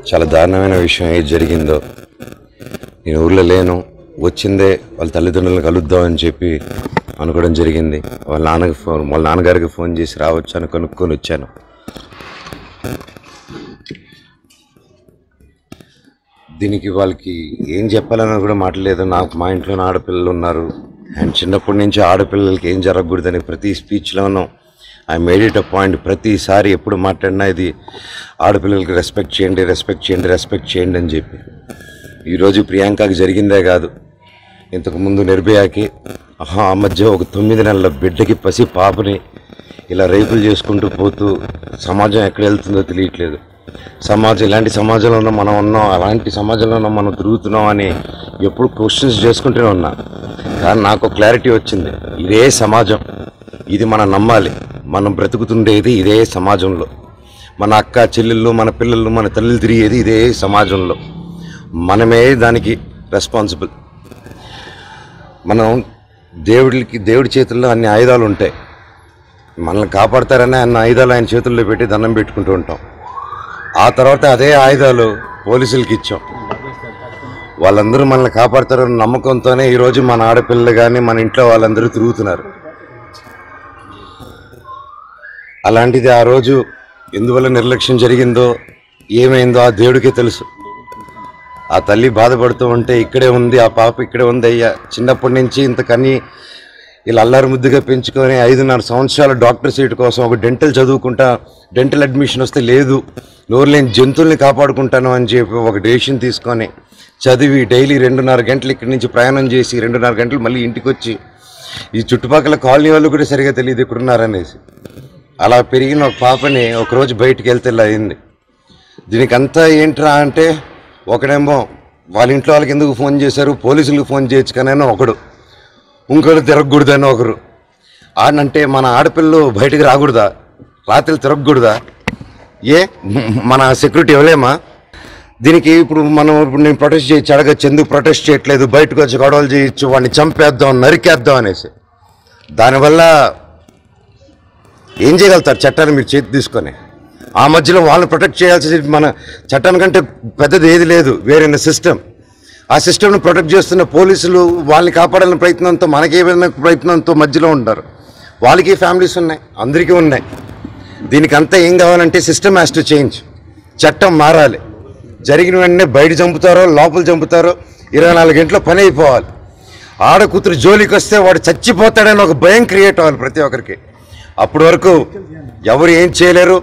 చాలా దారుణమైన విషయం ఏది జరిగిందో నేను ఊర్లో లేను వచ్చిందే వాళ్ళ తల్లిదండ్రులను కలుద్దాం అని చెప్పి అనుకోవడం జరిగింది వాళ్ళ నాన్నకి ఫోన్ వాళ్ళ నాన్నగారికి ఫోన్ చేసి రావచ్చు అని కనుక్కొని వచ్చాను దీనికి వాళ్ళకి ఏం చెప్పాలని కూడా మాట్లాడలేదు నాకు మా ఇంట్లోనే ఆడపిల్లలు ఉన్నారు అండ్ చిన్నప్పటి నుంచి ఆడపిల్లలకి ఏం జరగకూడదని ప్రతి స్పీచ్లోనూ I made it a point ప్రతిసారి ఎప్పుడు మాట్లాడినా ఇది ఆడపిల్లలకి రెస్పెక్ట్ చేయండి రెస్పెక్ట్ చేయండి రెస్పెక్ట్ చేయండి అని చెప్పి ఈరోజు ప్రియాంకకి జరిగిందే కాదు ఇంతకుముందు నిర్భయాకి ఆహా ఆ మధ్య ఒక తొమ్మిది నెలల బిడ్డకి పసి పాపని ఇలా రేపులు చేసుకుంటూ పోతూ సమాజం ఎక్కడ వెళ్తుందో తెలియట్లేదు సమాజం ఇలాంటి సమాజంలో మనం ఉన్నాం అలాంటి సమాజంలో మనం తిరుగుతున్నాం అని ఎప్పుడు క్వశ్చన్స్ చేసుకుంటూనే ఉన్నా కానీ నాకు క్లారిటీ వచ్చింది ఇదే సమాజం ఇది మనం నమ్మాలి మనం బ్రతుకుతుండేది ఇదే సమాజంలో మన అక్క చెల్లెళ్ళు మన పిల్లలు మన తల్లిలు తిరిగేది ఇదే సమాజంలో మనమే దానికి రెస్పాన్సిబుల్ మనం దేవుడికి దేవుడి చేతుల్లో అన్ని ఆయుధాలు ఉంటాయి మనల్ని కాపాడతారని అన్ని ఆయుధాలు ఆయన చేతుల్లో పెట్టి దండం పెట్టుకుంటూ ఉంటాం ఆ తర్వాత అదే ఆయుధాలు పోలీసులకి ఇచ్చాం వాళ్ళందరూ మనల్ని కాపాడతారన్న నమ్మకంతోనే ఈరోజు మన ఆడపిల్లలు కానీ మన ఇంట్లో వాళ్ళందరూ తిరుగుతున్నారు అలాంటిది ఆ రోజు ఎందువల్ల నిర్లక్ష్యం జరిగిందో ఏమైందో ఆ దేవుడికే తెలుసు ఆ తల్లి బాధపడుతూ ఉంటే ఇక్కడే ఉంది ఆ పాప ఇక్కడే ఉంది అయ్యా చిన్నప్పటి నుంచి ఇంత కని ఇలా అల్లారు ముద్దుగా పెంచుకొని ఐదున్నర సంవత్సరాల డాక్టర్ సీట్ కోసం ఒక డెంటల్ చదువుకుంటా డెంటల్ అడ్మిషన్ వస్తే లేదు నోరు లేని జంతువుల్ని కాపాడుకుంటాను అని చెప్పి ఒక డెసిషన్ తీసుకొని చదివి డైలీ రెండున్నర గంటలు ఇక్కడి నుంచి ప్రయాణం చేసి రెండున్నర గంటలు మళ్ళీ ఇంటికి వచ్చి ఈ చుట్టుపక్కల కాలనీ వాళ్ళు కూడా సరిగా తెలియదు ఇక్కడ ఉన్నారనేసి అలా పెరిగిన ఒక పాపని ఒకరోజు బయటికి వెళ్తే ఇలా అయింది దీనికి అంతా ఏంట్రా అంటే ఒకడేమో వాళ్ళ ఇంట్లో వాళ్ళకి ఎందుకు ఫోన్ చేశారు పోలీసులకు ఫోన్ చేయొచ్చు కానీ ఒకడు ఇంకోటి తిరగకూడదని ఒకరు ఆడంటే మన ఆడపిల్లలు బయటికి రాకూడదా రాత్రి తిరగకూడదా ఏ మ- మన సెక్యూరిటీ ఇవ్వలేమా దీనికి ఇప్పుడు మనం ఇప్పుడు నేను ప్రొటెస్ట్ చేయొచ్చు అడగచ్చు ఎందుకు ప్రొటెస్ట్ చేయట్లేదు బయటకు వచ్చి గొడవలు చేయొచ్చు వాడిని చంపేద్దాం నరికేద్దాం అనేసి దానివల్ల ఏం చేయగలుగుతారు చట్టాన్ని మీరు చేతి తీసుకొని ఆ మధ్యలో వాళ్ళని ప్రొటెక్ట్ చేయాల్సి మన చట్టానికంటే పెద్దది ఏది లేదు వేరే సిస్టమ్ ఆ సిస్టమ్ను ప్రొటెక్ట్ చేస్తున్న పోలీసులు వాళ్ళని కాపాడాలని ప్రయత్నంతో మనకి ఏమైనా ప్రయత్నంతో మధ్యలో ఉంటారు వాళ్ళకి ఫ్యామిలీస్ ఉన్నాయి అందరికీ ఉన్నాయి దీనికి అంతా ఏం కావాలంటే సిస్టమ్ హ్యాస్ టు చేంజ్ చట్టం మారాలి జరిగిన వెంటనే బయట చంపుతారో లోపల చంపుతారో ఇరవై నాలుగు గంటల పని అయిపోవాలి ఆడ కూతురు జోలికి వస్తే వాడు చచ్చిపోతాడని ఒక భయం క్రియేట్ అవ్వాలి ప్రతి ఒక్కరికి అప్పటి వరకు ఎవరు ఏం చేయలేరు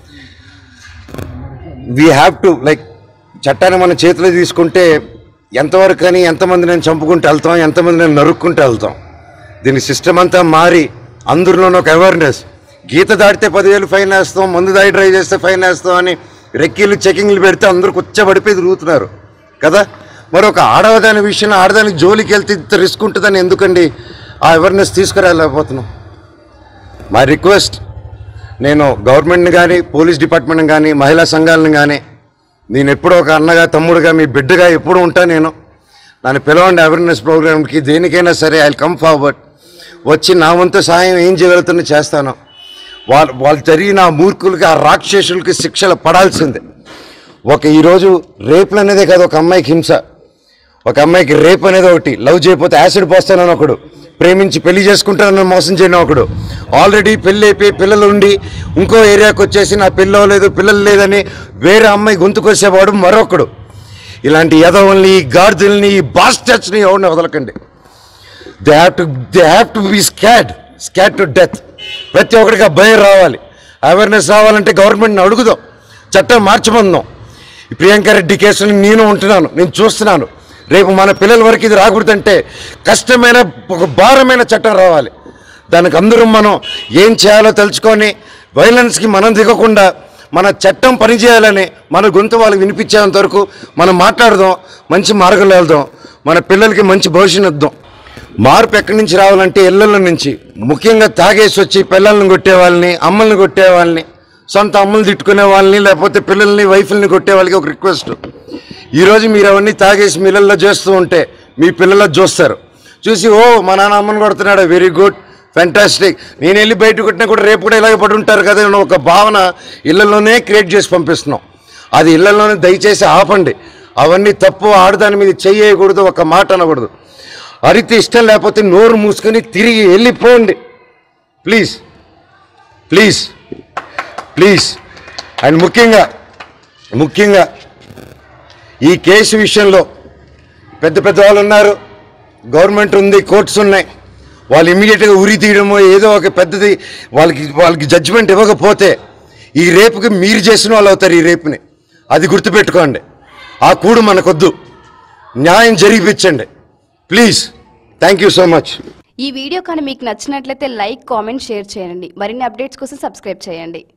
వీ హ్యావ్ టు లైక్ చట్టాన్ని మన చేతిలో తీసుకుంటే ఎంతవరకు అని ఎంతమంది నేను చంపుకుంటూ వెళ్తాం ఎంతమంది నేను నరుక్కుంటూ వెళ్తాం దీని సిస్టమ్ అంతా మారి అందరిలోనూ ఒక అవేర్నెస్ గీత దాటితే పదివేలు ఫైన్ వేస్తాం మందు దాడి డ్రైవ్ చేస్తే ఫైన్ వేస్తాం అని రెక్కీలు చెకింగ్లు పెడితే అందరూ కూర్చోబడిపోయి తిరుగుతున్నారు కదా మరి ఒక ఆడదాని విషయంలో ఆడదానికి జోలికి వెళ్తే ఇంత రిస్క్ ఉంటుందని ఎందుకండి ఆ అవేర్నెస్ తీసుకురాలేకపోతున్నాం మై రిక్వెస్ట్ నేను గవర్నమెంట్ని కానీ పోలీస్ డిపార్ట్మెంట్ని కానీ మహిళా సంఘాలను కానీ నేను ఎప్పుడో ఒక అన్నగా తమ్ముడుగా మీ బిడ్డగా ఎప్పుడు ఉంటా నేను నన్ను పిలవండి అవేర్నెస్ ప్రోగ్రామ్కి దేనికైనా సరే ఐ కమ్ ఫార్వర్డ్ వచ్చి నా వంతు సహాయం ఏం చేయగలుగుతున్నా చేస్తాను వాళ్ళు వాళ్ళు జరిగిన ఆ మూర్ఖులకి ఆ రాక్షసులకి శిక్షలు పడాల్సిందే ఒక ఈరోజు రేపులు అనేదే కాదు ఒక అమ్మాయికి హింస ఒక అమ్మాయికి రేప్ అనేది ఒకటి లవ్ చేయకపోతే యాసిడ్ పోస్తానని ఒకడు ప్రేమించి పెళ్లి చేసుకుంటానని మోసం చేయని ఒకడు ఆల్రెడీ పెళ్లి అయిపోయి పిల్లలు ఉండి ఇంకో ఏరియాకి వచ్చేసి నా పిల్ల లేదు పిల్లలు లేదని వేరే అమ్మాయి గొంతుకొచ్చేవాడు మరొకడు ఇలాంటి యదవుల్ని ఈ గాడిదల్ని ఈ బాస్టర్స్ని ఎవరిని వదలకండి they have to they have to be scared scared to death ప్రతి ఒక్కడికి ఆ భయం రావాలి అవేర్నెస్ రావాలంటే గవర్నమెంట్ని అడుగుదాం చట్టం మార్చమందాం ఈ ప్రియాంక రెడ్డి కేసుని నేను ఉంటున్నాను నేను చూస్తున్నాను రేపు మన పిల్లల వరకు ఇది రాకూడదంటే కష్టమైన ఒక భారమైన చట్టం రావాలి దానికి అందరం మనం ఏం చేయాలో తెలుసుకొని వైలెన్స్కి మనం దిగకుండా మన చట్టం పనిచేయాలని మన గొంతు వాళ్ళకి వినిపించేంత వరకు మనం మాట్లాడదాం మంచి మార్గంలో వెళ్దాం మన పిల్లలకి మంచి భవిష్యత్తు ఇద్దాం మార్పు ఎక్కడి నుంచి రావాలంటే ఇళ్ళ నుంచి ముఖ్యంగా తాగేసి వచ్చి పిల్లల్ని కొట్టే వాళ్ళని అమ్మల్ని కొట్టే వాళ్ళని సొంత అమ్మల్ని తిట్టుకునే వాళ్ళని లేకపోతే పిల్లల్ని వైఫ్ని కొట్టే వాళ్ళకి ఒక రిక్వెస్ట్ ఈరోజు మీరు అవన్నీ తాగేసి మీ ఇళ్ళల్లో చేస్తూ ఉంటే మీ పిల్లల్లో చూస్తారు చూసి ఓ మా నాన్న అమ్మని కొడుతున్నాడు వెరీ గుడ్ ఫ్యాంటాస్టిక్ నేను వెళ్ళి బయట కొట్టినా కూడా రేపు కూడా ఇలాగే పడి ఉంటారు కదా అన్న ఒక భావన ఇళ్లలోనే క్రియేట్ చేసి పంపిస్తున్నాం అది ఇళ్లలోనే దయచేసి ఆపండి అవన్నీ తప్పు ఆడదాని మీద చెయ్యకూడదు ఒక మాట అనకూడదు అరితే ఇష్టం లేకపోతే నోరు మూసుకొని తిరిగి వెళ్ళిపోండి ప్లీజ్ ప్లీజ్ ప్లీజ్ అండ్ ముఖ్యంగా ముఖ్యంగా ఈ కేసు విషయంలో పెద్ద పెద్ద వాళ్ళు ఉన్నారు గవర్నమెంట్ ఉంది కోర్ట్స్ ఉన్నాయి వాళ్ళు ఇమీడియట్గా ఉరి తీయడమో ఏదో ఒక పెద్దది వాళ్ళకి వాళ్ళకి జడ్జిమెంట్ ఇవ్వకపోతే ఈ రేపుకి మీరు చేసిన వాళ్ళు అవుతారు ఈ రేపుని అది గుర్తుపెట్టుకోండి ఆ కూడు మనకొద్దు న్యాయం జరిగిపించండి please thank you so much ఈ వీడియో కానీ మీకు నచ్చినట్లయితే లైక్ కామెంట్ షేర్ చేయండి మరిన్ని అప్డేట్స్ కోసం సబ్స్క్రైబ్ చేయండి